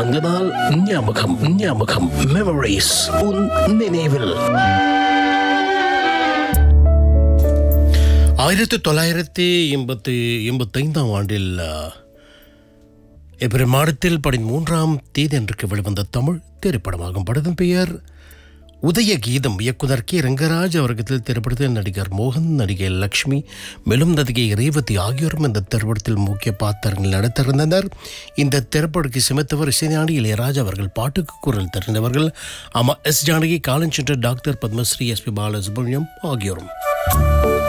அந்த நாள் ஞாபகம் ஞாபகம் மெமரிஸ் உன் நினைவில் ஆயிரத்தி தொள்ளாயிரத்தி எண்பத்தி எண்பத்தைந்தாம் ஆண்டில் அஹ், ஏப்ரல் மாதத்தில் பதிமூன்றாம் தேதி அன்றைக்கு வெளிவந்த தமிழ் திரைப்படமாகும் படத்தின் பெயர் உதய கீதம் இயக்குனர் கே ரங்கராஜ் அவர்கள் திரைப்படத்தில் நடிகர் மோகன் நடிகை லக்ஷ்மி மேலும் நடிகை ரேவதி ஆகியோரும் இந்த திரைப்படத்தில் முக்கிய பாத்திரங்கள் நடித்திருந்தனர் இந்த திரைப்படத்தை சுமத்தவர் இசைஞானி இளையராஜா அவர்கள் பாட்டுக்கு குரல் தெரிந்தவர்கள் ஆமா எஸ் ஜானகி காலஞ்சென்ற doctor Padmashri S P Balasubrahmanyam ஆகியோரும்